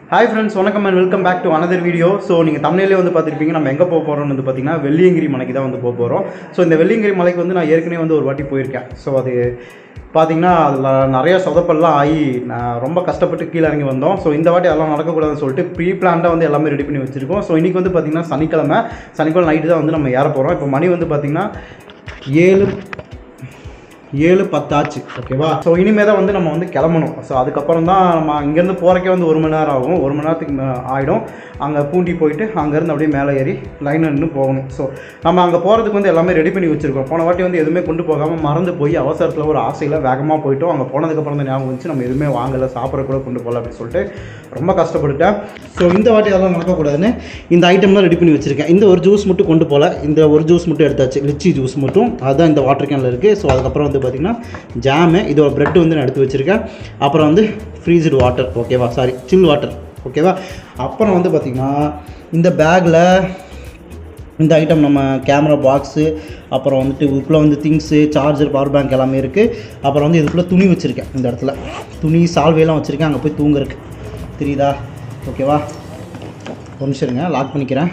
Hi friends வணக்கம் and welcome back to another video so நீங்கள் தமிழ்லேயே வந்து பார்த்துருப்பீங்க நம்ம எங்கே போக போகிறோம்னு வந்து பார்த்தீங்கன்னா வெள்ளியங்கிரி மலைக்கு தான் வந்து போக போகிறோம் ஸோ இந்த வெள்ளியங்கிரி மலைக்கு வந்து நான் ஏற்கனவே வந்து ஒரு வாட்டி போயிருக்கேன் ஸோ அது பார்த்தீங்கன்னா அதில் நிறைய சொதப்பல்லாம் ஆகி நான் ரொம்ப கஷ்டப்பட்டு கீழே இறங்கி வந்தோம் ஸோ இந்த வாட்டி அதெல்லாம் நடக்கக்கூடாதுன்னு சொல்லிட்டு ப்ரீ பிளான்டாக வந்து எல்லாமே ரெடி பண்ணி வச்சுருக்கோம் ஸோ இன்றைக்கி வந்து பார்த்திங்கன்னா சனிக்கிழமை சனிக்கிழமை நைட்டு தான் வந்து நம்ம ஏற போகிறோம் இப்போ மணி வந்து பார்த்திங்கன்னா ஏழு ஏழு பத்தாச்சு ஓகேவா ஸோ இனிமே தான் வந்து நம்ம வந்து கிளம்பணும் ஸோ அதுக்கப்புறம் தான் நம்ம இங்கேருந்து போகிறக்கே வந்து ஒரு மணி நேரம் ஆகும் ஒரு மணி நேரத்துக்கு மே- ஆகிடும் அங்கே பூண்டி போயிட்டு அங்கேருந்து அப்படியே மேலே ஏறி லைனில் நின்று போகணும் ஸோ நம்ம அங்கே போகிறதுக்கு வந்து எல்லாமே ரெடி பண்ணி வச்சுருக்கோம் போன வாட்டி வந்து எதுவுமே கொண்டு போகாமல் மறந்து போய் அவசரத்தில் ஒரு ஆசையில் வேகமாக போயிட்டோம் அங்கே போனதுக்கப்புறம் தான் ஞாபகம் வந்துச்சு நம்ம எதுவுமே வாங்கலை சாப்பிட கூட கொண்டு போகல அப்படின்னு சொல்லிட்டு ரொம்ப கஷ்டப்பட்டுட்டேன் ஸோ இந்த வாட்டி அதெல்லாம் நடக்கக்கூடாதுன்னு இந்த ஐட்டம்லாம் ரெடி பண்ணி வச்சுருக்கேன் இந்த ஒரு ஜூஸ் மட்டும் கொண்டு போகல இந்த ஒரு ஜூஸ் மட்டும் எடுத்தாச்சு லிச்சி ஜூஸ் மட்டும் அதுதான் இந்த வாட்டர் கேனில் இருக்குது ஸோ அதுக்கப்புறம் வந்து பார்த்திங்கன்னா ஜாமு இதோட ப்ரெட் வந்து நான் எடுத்து வச்சுருக்கேன் அப்புறம் வந்து ஃப்ரீஸ்டு வாட்டர் ஓகேவா சாரி சில் வாட்டர் ஓகேவா அப்புறம் வந்து பார்த்திங்கன்னா இந்த பேக்கில் இந்த ஐட்டம் நம்ம கேமரா பாக்ஸு அப்புறம் வந்துட்டு இதுக்குள்ளே வந்து திங்ஸு சார்ஜர் பவர் பேங்க் எல்லாமே இருக்குது அப்புறம் வந்து இதுக்குள்ளே துணி வச்சுருக்கேன் இந்த இடத்துல துணி சால்வையெல்லாம் வச்சுருக்கேன் அங்கே போய் தூங்குறதுக்கு தெரியுதா ஓகேவா ஒரு நிமிஷம் இருங்க லாக் பண்ணிக்கிறேன்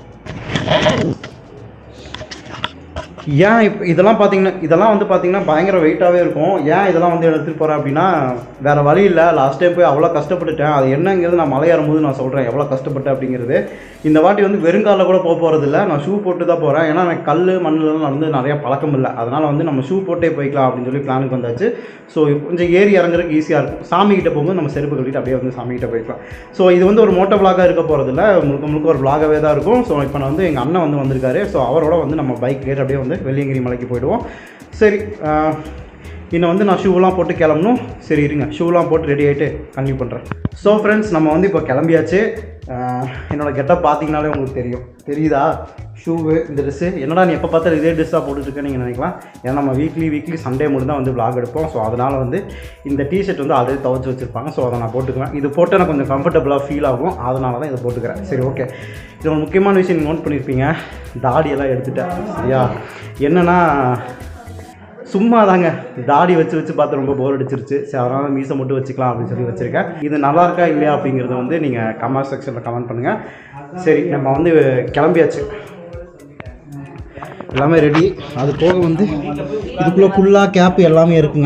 ஏன் இப்போ இதெல்லாம் பார்த்தீங்கன்னா இதெல்லாம் வந்து பார்த்தீங்கன்னா பயங்கர வெயிட்டாகவே இருக்கும் ஏன் இதெல்லாம் வந்து எடுத்துகிட்டு போகிறேன் அப்படின்னா வேறு வழி இல்லை லாஸ்ட் டைம் போய் அவ்வளோ கஷ்டப்பட்டுட்டேன் அது என்னங்கிறது நான் மலை ஏறும்போது நான் சொல்கிறேன் எவ்வளோ கஷ்டப்பட்டேன் அப்படிங்கிறது இந்த வாட்டி வந்து வெறுங்காலில் கூட போக போகிறது இல்லை நான் ஷூ போட்டு தான் போகிறேன் ஏன்னா எனக்கு கல் மண்ணிலலாம் நடந்து நிறைய பழக்கம் இல்லை அதனால் வந்து நம்ம ஷூ போட்டே போய்க்கலாம் அப்படின்னு சொல்லி பிளானுக்கு வந்தாச்சு ஸோ கொஞ்சம் ஏறி இறங்குறதுக்கு ஈஸியாக இருக்கும் சாமி கிட்ட போகும்போது நம்ம செருப்பு கட்டிட்டு அப்படியே வந்து சாமி கிட்ட போய்க்கலாம் ஸோ இது வந்து ஒரு மோட்டோ vlog-ஆ இருக்க போகிறதில்ல முழுக்க முழுக்க ஒரு vlog-ஆவே தான் இருக்கும் ஸோ இப்போ நான் வந்து எங்கள் அண்ணன் வந்து வந்திருக்காரு ஸோ அவரோட வந்து நம்ம பைக் கேட்டு அப்படியே வந்து வெள்ளியங்கிரி மலைக்கு போயிடுவோம் சரி ஆஹ், இன்னும் வந்து நான் ஷூலாம் போட்டு கிளம்பணும் சரி இருங்க ஷூலாம் போட்டு ரெடி ஆகிட்டு கன்டினியூ பண்ணுறேன் ஸோ ஃப்ரெண்ட்ஸ் நம்ம வந்து இப்போ கிளம்பியாச்சு ஆஹ், என்னோட கெட்டப் பார்த்தீங்கனாலே உங்களுக்கு தெரியும் தெரியுதா ஷூவு இந்த ட்ரெஸ்ஸு என்னடா நீ எப்போ பார்த்தாலும் இதே ட்ரெஸ்ஸாக போட்டுருக்கேன்னு நீங்கள் நினைக்கலாம் ஏன்னா நம்ம வீக்லி வீக்லி சண்டே மட்டும் தான் வந்து vlog எடுப்போம் ஸோ அதனால் வந்து இந்த டிஷர்ட் வந்து ஆல்ரெடி துவைச்சி வச்சுருப்பாங்க ஸோ அதை நான் போட்டுக்குவேன் இது போட்டு எனக்கு கொஞ்சம் கம்ஃபர்டபுளாக ஃபீல் ஆகும் அதனால தான் இதை போட்டுக்கிறேன் சரி ஓகே இது ஒரு முக்கியமான விஷயம் நீங்கள் நோட் பண்ணியிருப்பீங்க தாடியெல்லாம் எடுத்துட்டேன் சரியா என்னென்னா சும்மா தாங்க தாடி வச்சு வச்சு பார்த்து ரொம்ப போர் அடிச்சிருச்சு சரி அதனால் மீசை மட்டும் வச்சுக்கலாம் அப்படின்னு சொல்லி வச்சுருக்கேன் இது நல்லா இருக்கா இல்லையா அப்படிங்கிறத வந்து நீங்கள் கமெண்ட் செக்ஷனில் கமெண்ட் பண்ணுங்கள் சரி நம்ம வந்து கிளம்பியாச்சு எல்லாமே ரெடி அது போக வந்து இதுக்குள்ளே ஃபுல்லாக கேப்பு எல்லாமே இருக்குங்க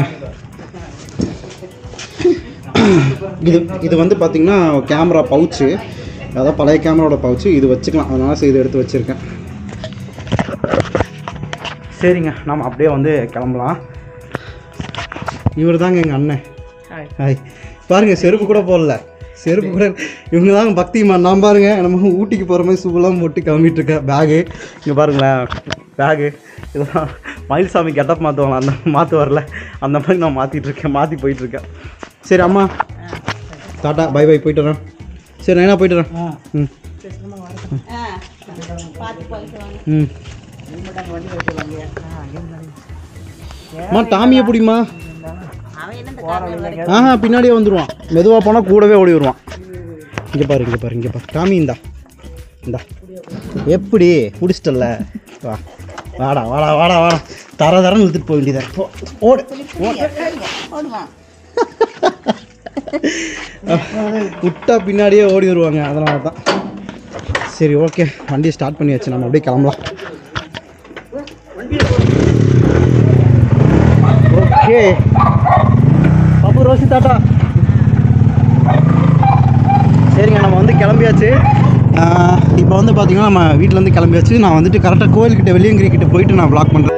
இது இது வந்து பார்த்திங்கன்னா கேமரா பவுச்சு அதான் பழைய கேமராவோட பவுச்சு இது வச்சுக்கலாம் அதனால சரி இதை எடுத்து வச்சுருக்கேன் சரிங்க நாம் அப்படியே வந்து கிளம்பலாம் இவர் தாங்க எங்கள் அண்ணன் ஹாய் பாருங்க செருப்பு கூட போடல செருப்பு கூட இவங்க தாங்க பக்திமான் நான் பாருங்க நம்ம ஊட்டிக்கு போகிற மாதிரி ஷூலாம் போட்டு கிளம்பிட்டு இருக்கேன் பேகு இங்கே பாருங்களேன் பேகு இதெல்லாம் மயில்சாமி கெட்டப் மாற்றுவாங்க அந்த மாற்று வரல அந்த மாதிரி நான் மாற்றிட்டு இருக்கேன் மாற்றி போயிட்டு இருக்கேன் சரி அம்மா டாட்டா பை பை போயிட்டு வரேன் சரி நான் என்ன போயிட்டு வரேன் ம் ம் அம்மா டாமியை பிடிமா ஆஹா பின்னாடியே வந்துடுவான் மெதுவாக போனால் கூடவே ஓடி வருவான் இங்கே பாரு இங்கே பாரு இங்கே பாரு டாமி இந்தா இந்தா எப்படி பிடிச்சிட்டல வா வாடா வாடா வாடா வாடா தர தரன்னு இழுத்துட்டு போக வேண்டியதான் போ ஓடு ஓடு விட்டா பின்னாடியே ஓடி வருவாங்க அதனால தான் சரி ஓகே வண்டியை ஸ்டார்ட் பண்ணியாச்சு நம்ம அப்படியே கிளம்பலாம் ஓகே பாப்பு ரோஷி தாட்டா சரிங்க நம்ம வந்து கிளம்பியாச்சு இப்போ வந்து பார்த்தீங்கன்னா நம்ம வீட்டிலேருந்து கிளம்பியாச்சு நான் வந்துட்டு கரெக்டாக கோயில்கிட்ட வெள்ளியங்கிரி கிட்ட போயிட்டு நான் vlog பண்ணுறேன்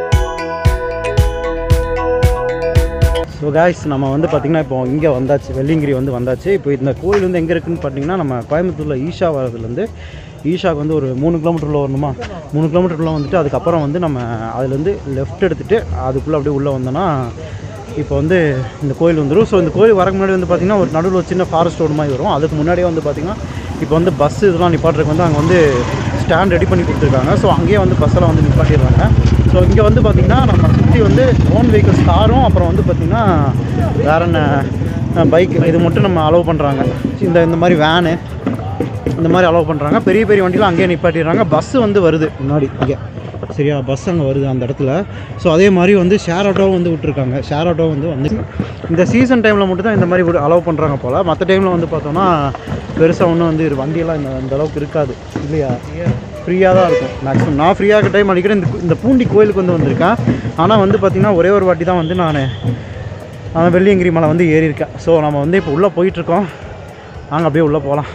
ஸோ காய்ஸ் நம்ம வந்து பார்த்திங்கன்னா இப்போ இங்கே வந்தாச்சு வெள்ளியங்கிரி வந்து வந்தாச்சு இப்போ இந்த கோயில் வந்து எங்கே இருக்குன்னு பார்த்தீங்கன்னா நம்ம கோயம்புத்தூரில் ஈஷா வரதுலேருந்து ஈஷாக்கு வந்து ஒரு மூணு கிலோமீட்டரில் வரணுமா மூணு கிலோமீட்டருக்குள்ள வந்துட்டு அதுக்கப்புறம் வந்து நம்ம அதுலேருந்து லெஃப்ட் எடுத்துகிட்டு அதுக்குள்ளே அப்படியே உள்ளே வந்தோன்னா இப்போ வந்து இந்த கோயில் வந்துடும் ஸோ இந்த கோயில் வரக்கு முன்னாடி வந்து பார்த்திங்கன்னா ஒரு நடுவில் ஒரு சின்ன ஃபாரஸ்ட் ரோடு மாதிரி வரும் அதுக்கு முன்னாடியே வந்து பார்த்திங்கன்னா இப்போ வந்து பஸ் இதெல்லாம் நிப்பாட்டுறதுக்கு வந்து அங்கே வந்து ஸ்டாண்ட் ரெடி பண்ணி கொடுத்துருக்காங்க ஸோ அங்கேயே வந்து பஸ்ஸெல்லாம் வந்து நிப்பாட்டிடுறாங்க ஸோ இங்கே வந்து பார்த்திங்கன்னா நம்ம சுற்றி வந்து ஓன் வெஹிக்கிள்ஸ் காரும் அப்புறம் வந்து பார்த்திங்கன்னா வேற என்ன பைக் இது மட்டும் நம்ம அலோவ் பண்ணுறாங்க இந்த இந்த மாதிரி வேனு இந்த மாதிரி அலோவ் பண்ணுறாங்க பெரிய பெரிய வண்டிலாம் அங்கேயே நிப்பாட்டிடுறாங்க பஸ்ஸு வந்து வருது முன்னாடி இங்கே சரியா பஸ் அங்கே வருது அந்த இடத்துல ஸோ அதே மாதிரி வந்து ஷேர் ஆட்டோவும் வந்து விட்டுருக்காங்க ஷேர் ஆட்டோ வந்து வந்து இந்த சீசன் டைமில் மட்டும் தான் இந்த மாதிரி விட அலோவ் பண்ணுறாங்க போல் மற்ற டைமில் வந்து பார்த்தோம்னா பெருசாக ஒன்றும் வந்து இரு- வண்டியெல்லாம் இந்த அந்த அளவுக்கு இருக்காது இல்லையா ஃப்ரீயாக தான் இருக்கும் மேக்ஸிமம் நான் ஃப்ரீயாக இருக்க டைம் அடிக்கடி இந்த இந்த பூண்டி கோயிலுக்கு வந்து வந்திருக்கேன் ஆனால் வந்து பார்த்திங்கன்னா ஒரே ஒரு வாட்டி தான் வந்து நான் நான் வெள்ளியங்கிரி மலை வந்து ஏறி இருக்கேன் ஸோ நம்ம வந்து இப்போ உள்ளே போயிட்டுருக்கோம் நாங்கள் அப்படியே உள்ளே போகலாம்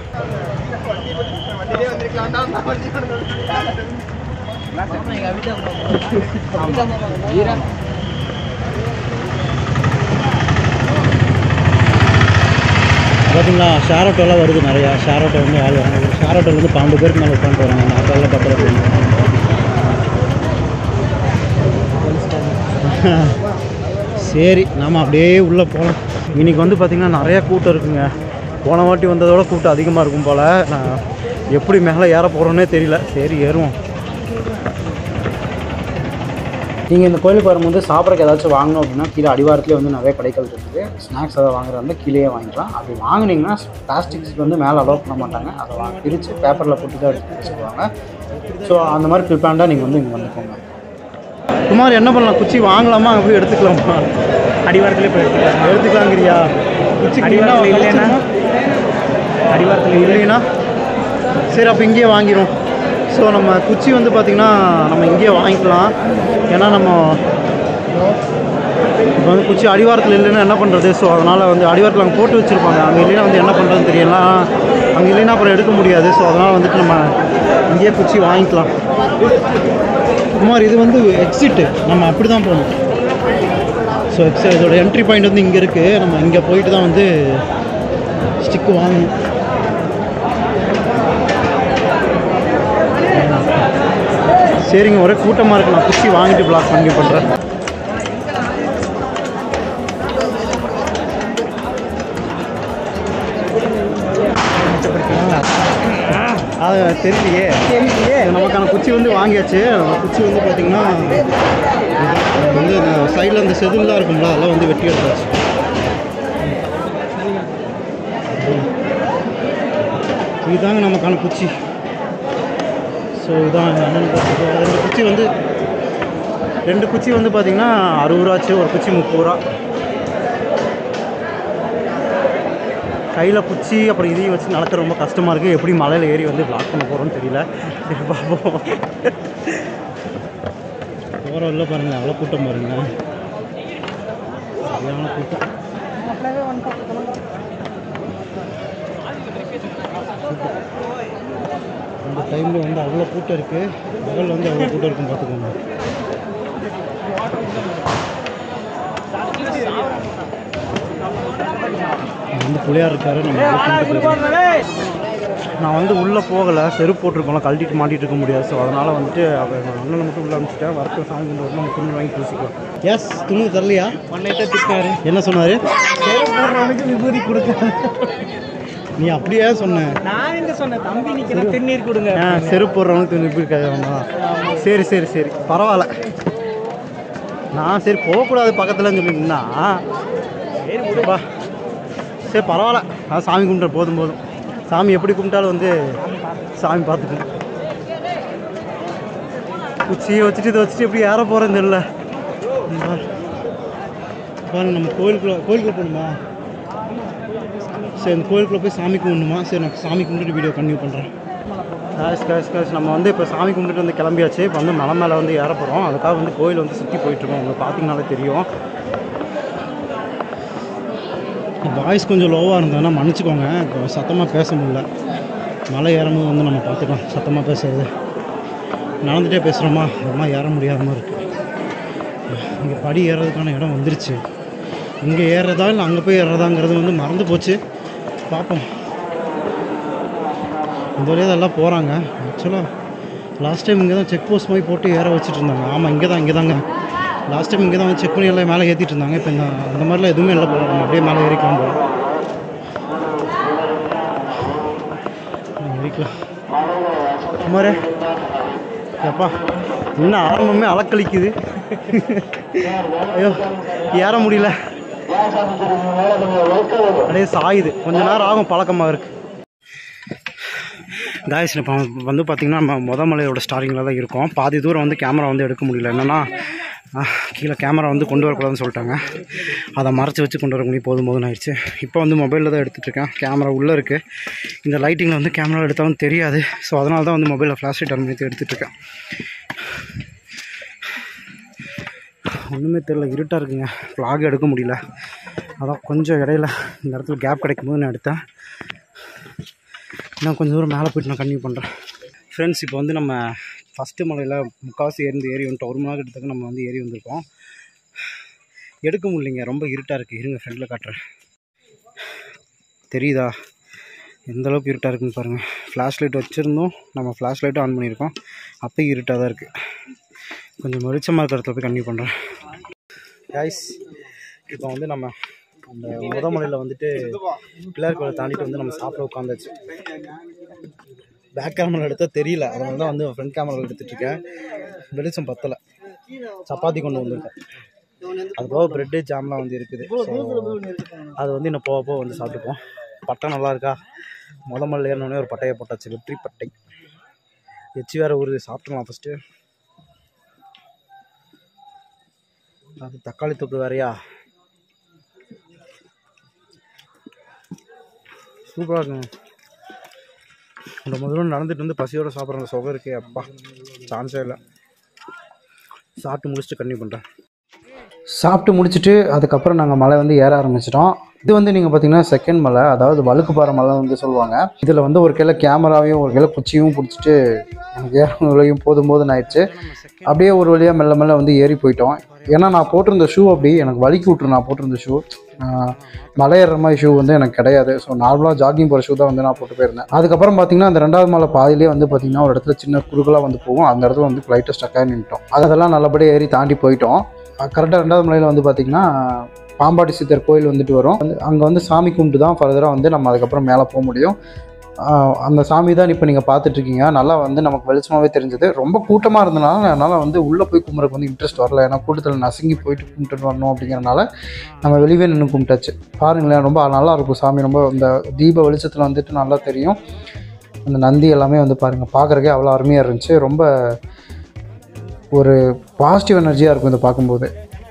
பார்த்தீங்களா ஷேர் ஆட்டோலாம் வருது நிறையா ஷேர் ஆட்டோ வந்து ஆள் வராங்க ஒரு ஷேர் ஆட்டோவில் வந்து பன்னெண்டு பேருக்கு மேலே உட்காந்து வராங்க அந்த ஆட்டோவில் பக்கத்தில் சரி நாம் அப்படியே உள்ளே போகலாம் இன்றைக்கி வந்து பார்த்திங்கன்னா நிறைய கூட்டம் இருக்குங்க போன வாட்டி வந்ததோட கூட்டம் அதிகமாக இருக்கும் போல் நான் எப்படி மேலே ஏற போகிறோன்னே தெரியல சரி ஏறுவோம் நீங்கள் இந்த கோயிலுக்கு வரும்போது சாப்பிட்றக்கு ஏதாச்சும் வாங்கணும் அப்படின்னா கீழே அடிவாரத்துலேயே வந்து நிறைய கடைகள் இருக்குது ஸ்நாக்ஸ் எதாவது வாங்குறதா இருந்தால் கீழேயே வாங்கிக்கலாம் அப்படி வாங்குனீங்கன்னா பிளாஸ்டிக்ஸ் வந்து மேலே அலோவ் பண்ண மாட்டாங்க அதை வாங்க பிரித்து பேப்பரில் போட்டு தான் எடுத்து வச்சுக்குவாங்க ஸோ அந்த மாதிரி ப்ரிப்பேர்டாக நீங்கள் வந்து இங்கே வந்துக்கோங்க குமார் என்ன பண்ணலாம் குச்சி வாங்கலாமா அங்கே போய் எடுத்துக்கலாமா அடிவாரத்திலே போய் எடுத்துக்கலாம் எடுத்துக்கலாங்கிறியா குச்சி அடிவாரத்தில் இல்லைன்னா அடிவாரத்தில் இல்லைன்னா சரி அப்போ இங்கேயே வாங்கிடும் ஸோ நம்ம குச்சி வந்து பார்த்திங்கன்னா நம்ம இங்கேயே வாங்கிக்கலாம் ஏன்னா நம்ம இப்போ வந்து குச்சி அடிவாரத்தில் இல்லைன்னா என்ன பண்ணுறது ஸோ அதனால் வந்து அடிவாரத்தில் அங்கே போட்டு வச்சுருப்பாங்க அங்கே இல்லைன்னா வந்து என்ன பண்ணுறதுன்னு தெரியல அங்கே இல்லைன்னா அப்புறம் எடுக்க முடியாது ஸோ அதனால் வந்துட்டு நம்ம இங்கேயே குச்சி வாங்கிக்கலாம் குமார் இது வந்து எக்ஸிட்டு நம்ம அப்படி தான் போகணும் ஸோ எக்ஸ இதோட என்ட்ரி பாயிண்ட் வந்து இங்கே இருக்குது நம்ம இங்கே போயிட்டு தான் வந்து ஸ்டிக்கு வாங்கணும் சரிங்க ஒரே கூட்டமாக இருக்கு நான் குச்சி வாங்கிட்டு பிளாக் பண்ணி பண்ணுறேன் அது தெரியலையே தெரியலையே நமக்கான குச்சி வந்து வாங்கியாச்சு நம்ம குச்சி வந்து பார்த்திங்கன்னா வந்து இந்த சைடில் அந்த செதில்லாம் இருக்கும்ல அதெல்லாம் வந்து வெட்டி எடுத்தாச்சு இதுதாங்க நமக்கான குச்சி ஸோ இதான் அண்ணன் பார்த்துக்கோ ரெண்டு குச்சி வந்து ரெண்டு குச்சி வந்து பார்த்திங்கன்னா அறுபது ரூபாச்சு ஒரு குச்சி முப்பது ரூபா கையில் குச்சி அப்புறம் இதையும் வச்சு நடக்க ரொம்ப கஷ்டமாக இருக்குது எப்படி மலையில் ஏறி வந்து பிளாக் பண்ண போகிறோம்னு தெரியல சரி பார்ப்போம் போகிற உள்ள பாருங்கள் அவ்வளோ கூட்டம் பாருங்க சரியான கூட்டம் அந்த டைமில் வந்து அவ்வளோ கூட்டம் இருக்குது பகல் வந்து அவ்வளோ கூட்டம் இருக்கும் பார்த்துக்கோங்க இங்க வந்து புள்ளையார் இருக்காரு நம்ம உள்ள கொண்டு போயிடலாம். நான் வந்து உள்ளே போகலை செருப்பு போட்டிருக்கோம்ல கழட்டிட்டு மாட்டிட்டு இருக்க முடியாது ஸோ அதனால் வந்துட்டு அவர் அண்ணனை மட்டும் உள்ள அனுப்பிச்சிட்டேன் வரட்டு சாமி கொண்டு வரணும் நம்ம துணி வாங்கி பூசிக்கலாம் எஸ் துணி தரலையா ஒன் நைட்டாக திட்டினாரு என்ன சொன்னார் போடுறவனுக்கு விபூதி கொடுக்க நீ அப்படியே சொன்ன நான் எங்க சொன்னேன் தம்பி நிற்கிறேன் திருநீர் கொடுங்க ஆ செருப்பு போடுறவனுக்கு துணி இப்படி இருக்காது சரி சரி சரி பரவாயில்ல நான் சரி போகக்கூடாது பக்கத்துலன்னு சொல்லிட்டுனா சரி விடுப்பா சரி பரவாயில்ல அதான் சாமி கும்பிட்ற போதும் போதும் சாமி எப்படி கும்பிட்டாலும் வந்து சாமி பார்த்துக்கணும் குச்சியை வச்சுட்டு இதை வச்சுட்டு எப்படி ஏற போகிறேன்னு தெரியல இங்க பாரு. பாருங்க நம்ம கோயிலுக்குள்ள கோயிலுக்குள்ள போகணுமா சரி இந்த கோயிலுக்குள்ள போய் சாமி கும்பிடணுமா சரி நான் சாமி கும்பிட்டுட்டு வீடியோ கண்டினியூ பண்ணுறேன் காஸ் காஸ் காஸ் நம்ம வந்து இப்போ சாமி கும்பிட்டுட்டு வந்து கிளம்பியாச்சு இப்போ வந்து மலை மேலே வந்து ஏற போகிறோம் அதுக்காக வந்து கோயில் வந்து சுற்றி போயிட்டுருக்கோம் உங்களுக்கு பார்த்தீங்கனாலே தெரியும் வாய்ஸ் கொஞ்சம் லோவாக இருந்ததுன்னா மன்னிச்சுக்கோங்க சத்தமாக பேச முடியல மலை ஏறும்போது வந்து நம்ம பார்த்துக்கலாம் சத்தமாக பேசுறது நடந்துகிட்டே பேசுகிறோமா அம்மா ஏற முடியாத மாதிரி இருக்குது இங்கே படி ஏறுறதுக்கான இடம் வந்துருச்சு இங்கே ஏறுறதா இல்லை அங்கே போய் ஏறுறதாங்கிறது வந்து மறந்து போச்சு பார்ப்போம் இந்த வழியாக தான் எல்லாம் போகிறாங்க ஆக்சுவலாக லாஸ்ட் டைம் இங்கே தான் செக் போஸ்ட் மாதிரி போட்டு ஏற வச்சுட்டு இருந்தாங்க ஆமாம் இங்கே தான் இங்கே தாங்க லாஸ்ட் டைம் இங்கே தான் வந்து செக் பண்ணி எல்லாம் மேலே ஏற்றிட்டு இருந்தாங்க இப்போ இந்த அந்த மாதிரிலாம் எதுவுமே இல்லை போல நம்ம அப்படியே மேலே ஏறிக்கலாம் போல ஏறிக்கலாம் குமாரே எப்பா இன்னும் ஆரம்பமே அலக்களிக்குது ஐயோ ஏற முடியல அப்படியே சாயுது கொஞ்ச நேரம் ஆகும் பழக்கமாக இருக்கு காய்ஸ் இப்போ வந்து பார்த்திங்கன்னா நம்ம முத மலையோட ஸ்டாரிங்கில் தான் இருக்கோம் பாதி தூரம் வந்து கேமரா வந்து எடுக்க முடியல என்னென்னா கீழே கேமரா வந்து கொண்டு வரக்கூடாதுன்னு சொல்லிட்டாங்க அதை மறைச்சி வச்சு கொண்டு வர முடியும் போதும் போதும் ஆயிடுச்சு இப்போ வந்து மொபைலில் தான் எடுத்துகிட்ருக்கேன் கேமரா உள்ளே இருக்குது இந்த லைட்டிங்கில் வந்து கேமரா எடுத்தாலும் தெரியாது ஸோ அதனால தான் வந்து மொபைலில் ஃப்ளாஷ் லைட் அனுமதி எடுத்துகிட்ருக்கேன் ஒன்றுமே தெரில இருட்டாக இருக்குங்க vlog எடுக்க முடியல அதான் கொஞ்சம் இடையில இந்த இடத்துல கேப் கிடைக்கும் போது நான் எடுத்தேன் இன்னும் கொஞ்சம் தூரம் மேலே போயிட்டு நான் கன்டினியூ பண்ணுறேன் ஃப்ரெண்ட்ஸ் இப்போ வந்து நம்ம ஃபஸ்ட்டு மலையில் முக்கால்வாசி ஏறி ஏறி வந்துட்டோம் ஒரு மணி நேரம் கிட்டத்தட்ட நம்ம வந்து ஏறி வந்திருக்கோம் எடுக்க முடியலைங்க ரொம்ப இருட்டாக இருக்குது இருங்க ஃப்ரெண்டில் காட்டுறேன் தெரியுதா எந்த அளவுக்கு இருட்டாக இருக்குன்னு பாருங்கள் ஃப்ளாஷ் லைட் வச்சுருந்தோம் நம்ம ஃப்ளாஷ் லைட்டும் ஆன் பண்ணியிருக்கோம் அப்போயும் இருட்டாக தான் இருக்குது கொஞ்சம் வெளிச்சமாக இருக்கிற இடத்துல போய் கன்டினியூ பண்ணுறேன் கைஸ் இப்போ வந்து நம்ம அந்த முத மலையில் வந்துட்டு பிள்ளையார் கோயிலை தாண்டிட்டு வந்து நம்ம சாப்பிட உட்காந்தாச்சு பேக் கேமரா எடுத்தால் தெரியல அதனால தான் வந்து ஃப்ரண்ட் கேமரா எடுத்துட்டு இருக்கேன் வெளிச்சம் பத்தலை சப்பாத்தி கொண்டு வந்திருக்கேன் அது போக ப்ரெட்டு ஜாம்லாம் வந்து இருக்குது So, அது வந்து இன்னும் போக போக வந்து சாப்பிட்டுப்போம் பட்டை நல்லா இருக்கா முத மலையில் ஏறினோடனே ஒரு பட்டையை போட்டாச்சு வெற்றி பட்டை எச்சி வேறு ஊறுது சாப்பிட்றலாம் ஃபஸ்ட்டு அது தக்காளி தொக்கு வேறையா சூப்பராக இருக்குங்க ரொம்ப தூரம் நடந்துட்டு வந்து பசியோடு சாப்பிட்ற அந்த சுகம் இருக்கே அப்பா சான்ஸே இல்லை சாப்பிட்டு முடிச்சுட்டு கன்டினியூ பண்ணுறேன் சாப்பிட்டு முடிச்சுட்டு அதுக்கப்புறம் நாங்கள் மலை வந்து ஏற ஆரம்பிச்சிட்டோம் இது வந்து நீங்கள் பார்த்தீங்கன்னா செகண்ட் மலை அதாவது வழுக்குப்பாறை மலை வந்து சொல்லுவாங்க இதில் வந்து ஒரு கையில் கேமராவையும் ஒரு கையில் குச்சியும் பிடிச்சிட்டு எனக்கு ஏறலையும் போதும் போதும் ஆயிடுச்சு அப்படியே ஒரு வழியாக மெல்ல மெல்ல வந்து ஏறி போயிட்டோம் ஏன்னா நான் போட்டிருந்த ஷூ அப்படி எனக்கு வலிக்கு விட்ரு நான் போட்டிருந்த ஷூ மலை ஏறுற மாதிரி ஷூ வந்து எனக்கு கிடையாது ஸோ நார்மலாக ஜாகிங் போகிற ஷூ தான் வந்து நான் போட்டு போயிருந்தேன் அதுக்கப்புறம் பார்த்தீங்கன்னா அந்த ரெண்டாவது மலை பாதியிலே வந்து பார்த்தீங்கன்னா ஒரு இடத்துல சின்ன குறுகலாக வந்து போகும் அந்த இடத்துல வந்து லைட்டாக ஸ்டக்காக நின்ட்டோம் அதெல்லாம் நல்லபடியாக ஏறி தாண்டி போயிட்டோம் கரெக்டாக ரெண்டாவது மலையில் வந்து பார்த்திங்கன்னா பாம்பாட்டி சித்தர் கோயில் வந்துட்டு வரும் வந்து அங்கே வந்து சாமி கும்பிட்டு தான் ஃபர்தராக வந்து நம்ம அதுக்கப்புறம் மேலே போக முடியும் ஆஹ் அந்த சாமி தான் இப்போ நீங்கள் பார்த்துட்ருக்கீங்க நல்லா வந்து நமக்கு வெளிச்சமாகவே தெரிஞ்சது ரொம்ப கூட்டமாக இருந்தனால என்னால் வந்து உள்ளே போய் கும்பிட்றதுக்கு வந்து இன்ட்ரெஸ்ட் வரல ஏன்னா கூட்டத்தில் நசுங்கி போயிட்டு கும்பிட்டுட்டு வரணும் அப்படிங்கிறனால நம்ம வெளியே நின்று கும்பிட்டாச்சு பாருங்களேன் ரொம்ப நல்லா இருக்கும் சாமி ரொம்ப இந்த தீப வெளிச்சத்தில் வந்துட்டு நல்லா தெரியும் அந்த நந்தி எல்லாமே வந்து பாருங்கள் பார்க்குறக்கே அவ்வளோ அருமையாக இருந்துச்சு ரொம்ப ஒரு பாசிட்டிவ் எனர்ஜியாக இருக்கும் இதை பார்க்கும்போது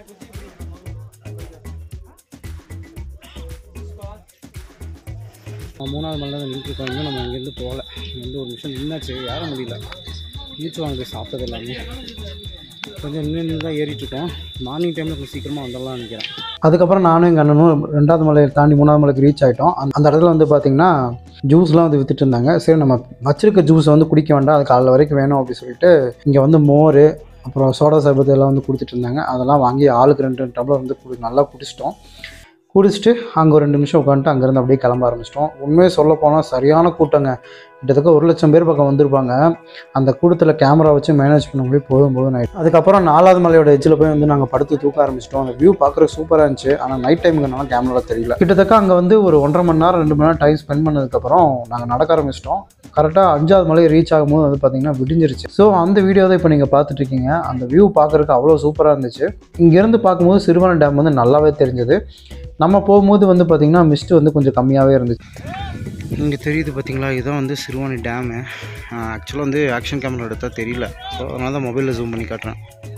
மூணாவது மலை தான் நின்றுருக்கோம் இன்னும் நம்ம இங்கேருந்து போகல இங்கே வந்து ஒரு நிமிஷம் நின்னாச்சு ஏற முடியல நீச்சு வாங்க போய் சாப்பிட்டது எல்லாமே கொஞ்சம் நின்று நின்று தான் ஏறிட்டு இருக்கோம் மார்னிங் டைமில் கொஞ்சம் சீக்கிரமாக வந்துடலாம் நினைக்கிறேன் அதுக்கப்புறம் நானும் எங்கள் அண்ணனும் ரெண்டாவது மலையை தாண்டி மூணாவது மலைக்கு ரீச் ஆகிட்டோம் அந்த அந்த இடத்துல வந்து பார்த்திங்கன்னா ஜூஸ்லாம் வந்து வித்துட்டு இருந்தாங்க சரி நம்ம வச்சிருக்க ஜூஸை வந்து குடிக்க வேண்டாம் அது காலைல வரைக்கும் வேணும் அப்படின்னு சொல்லிட்டு இங்கே வந்து மோர் அப்புறம் சோடா சர்பத்து எல்லாம் வந்து கொடுத்துட்டு இருந்தாங்க அதெல்லாம் வாங்கி ஆளுக்கு ரெண்டு ரெண்டு டம்ளர் வந்து குடி நல்லா குடிச்சிட்டோம் குடிச்சிட்டு அங்கே ஒரு ரெண்டு நிமிஷம் உட்காந்துட்டு அங்கேருந்து அப்படியே கிளம்ப ஆரம்பிச்சிட்டோம் உண்மையை சொல்ல போனால் சரியான கூட்டங்க கிட்டத்தட்ட ஒரு லட்சம் பேர் பக்கம் வந்திருப்பாங்க அந்த கூட்டத்தில் கேமரா வச்சு மேனேஜ் பண்ண முடியும் போதும் போதும் நைட் அதுக்கப்புறம் நாலாவது மலையோட எஜ்ஜில் போய் வந்து நாங்கள் படுத்து தூக்க ஆரம்பிச்சிட்டோம் அந்த வியூ பார்க்குறதுக்கு சூப்பராக இருந்துச்சு ஆனால் நைட் டைமுக்குனால கேமரா தெரியல கிட்டத்தட்ட அங்கே வந்து ஒரு ஒன்றரை மணி நேரம் ரெண்டு மணி நேரம் டைம் ஸ்பெண்ட் பண்ணதுக்கப்புறம் நாங்கள் நடக்க ஆரம்பிச்சிட்டோம் கரெக்டாக அஞ்சாவது மலை ரீச் ஆகும்போது வந்து பார்த்தீங்கன்னா விடிஞ்சிருச்சு ஸோ அந்த வீடியோ தான் இப்போ நீங்கள் பார்த்துட்டு இருக்கீங்க அந்த வியூ பார்க்குறதுக்கு அவ்வளோ சூப்பராக இருந்துச்சு இங்கேருந்து பார்க்கும்போது சிறுவன டேம் வந்து நல்லாவே தெரிஞ்சது நம்ம போகும்போது வந்து பார்த்திங்கன்னா மிஸ்ட் வந்து கொஞ்சம் கம்மியாகவே இருந்துச்சு இங்கே தெரியுது பார்த்தீங்களா இதுதான் வந்து சிறுவாணி டேமு ஆக்சுவலாக வந்து ஆக்ஷன் கேமரா எடுத்தால் தெரியல ஸோ அதனால தான் மொபைலில் ஜூம் பண்ணி காட்டுறேன்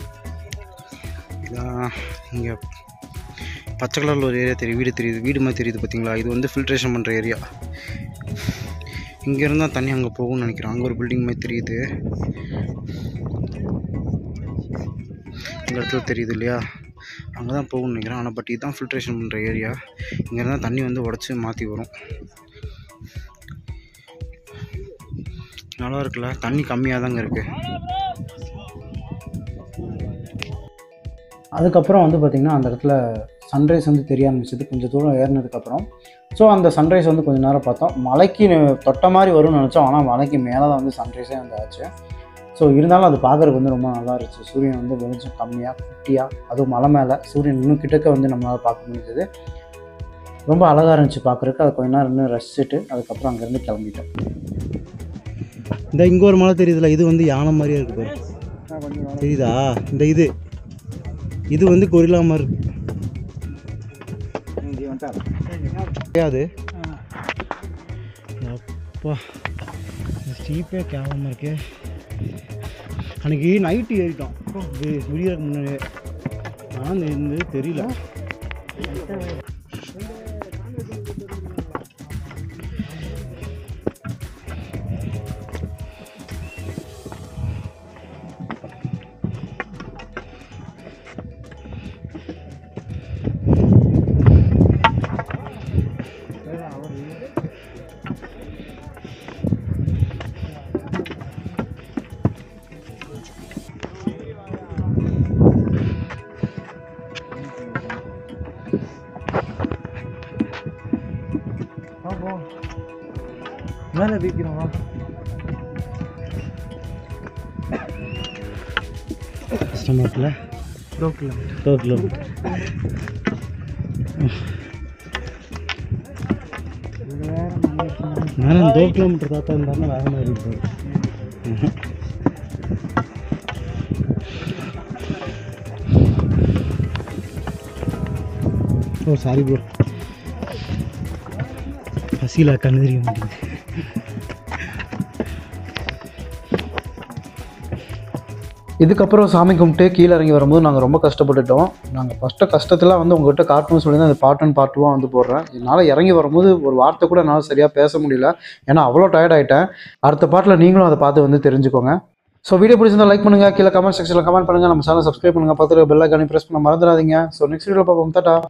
இங்கே பச்சை கலரில் ஒரு ஏரியா தெரியுது வீடு தெரியுது வீடு மாதிரி தெரியுது பார்த்தீங்களா இது வந்து ஃபில்ட்ரேஷன் பண்ணுற ஏரியா இங்கேருந்து தான் தண்ணி அங்கே போகும்னு நினைக்கிறேன் அங்கே ஒரு பில்டிங் மாதிரி தெரியுது இந்த இடத்துல தெரியுது இல்லையா அங்கே தான் போகும்னு நினைக்கிறேன் ஆனால் பட் இதுதான் ஃபில்ட்ரேஷன் பண்ணுற ஏரியா இங்கேருந்து தான் தண்ணி வந்து உடச்சி மாற்றி வரும் நல்லா இருக்குல்ல தண்ணி கம்மியாக தாங்க இருக்குது அதுக்கப்புறம் வந்து பார்த்திங்கன்னா அந்த இடத்துல சன்ரைஸ் வந்து தெரிய ஆரம்பிச்சது கொஞ்சம் தூரம் ஏறினதுக்கப்புறம் ஸோ அந்த சன்ரைஸ் வந்து கொஞ்சம் நேரம் பார்த்தோம் மலைக்கு தொட்ட மாதிரி வரும்னு நினச்சோம் ஆனால் மலைக்கு மேலே தான் வந்து சன்ரைஸே வந்து ஆச்சு ஸோ இருந்தாலும் அது பார்க்குறதுக்கு வந்து ரொம்ப நல்லா இருந்துச்சு சூரியன் வந்து வெளிச்சம் கம்மியாக குட்டியாக அதுவும் மலை மேலே சூரியன் இன்னும் கிட்டக்க வந்து நம்மளால் பார்க்க முடிஞ்சது ரொம்ப அழகாக இருந்துச்சு பார்க்குறதுக்கு அதை கொஞ்ச நேரம் இன்னும் ரசிச்சுட்டு அதுக்கப்புறம் அங்கேருந்து கிளம்பிட்டோம் இந்த இங்கே ஒரு மலை தெரியுதுல இது வந்து யானை மாதிரியே இருக்கு பாரு தெரியுதா இந்த இது இது வந்து கொரில்லா மாதிரி இருக்கு கிடையாது அப்பா சீப்பே கேவலமாக இருக்கே அன்னைக்கு நைட்டு ஏறிட்டோம் வி- விடியறதுக்கு முன்னாடியே ஆனால் இருந்து தெரியல மேலே வீக்கிறோம் வா கஷ்டமாக இருக்குல்ல டூ கிலோமீட்டர் டூ கிலோமீட்டர் இது வேற மண்ணு நான் டூ கிலோமீட்டர் தாத்தா இருந்தாலும் வேற மாதிரி இருப்பாரு ஓ சாரி ப்ரோ பசியில் கண்ணு தெரிய மாட்டேங்குது இதுக்கப்புறம் சாமி கும்பிட்டு கீழே இறங்கி வரும்போது நாங்கள் ரொம்ப கஷ்டப்பட்டுட்டோம் நாங்கள் ஃபஸ்ட்டு கஷ்டத்தில் வந்து உங்கள்கிட்ட காட்டணும்னு சொல்லி தான் அது பார்ட் ஒன் பார்ட் டூவாக வந்து போடுறேன் என்னால் இறங்கி வரும்போது ஒரு வார்த்தை கூட என்னால் சரியாக பேச முடியல ஏன்னா அவ்வளோ டயர்ட் ஆகிட்டேன் அடுத்த பாட்டில் நீங்களும் அதை பார்த்து வந்து தெரிஞ்சுக்கோங்க ஸோ வீடியோ பிடிச்சிருந்தா லைக் பண்ணுங்கள் கீழே கமெண்ட் செக்ஷனில் கமெண்ட் பண்ணுங்கள் நம்ம சேனல் சப்ஸ்கிரைப் பண்ணுங்கள் பக்கத்தில் பெல் ஐக்கானே ப்ரெஸ் பண்ண மறந்துடாதீங்க ஸோ நெக்ஸ்ட் வீடியோ பார்ப்போம் தாட்டா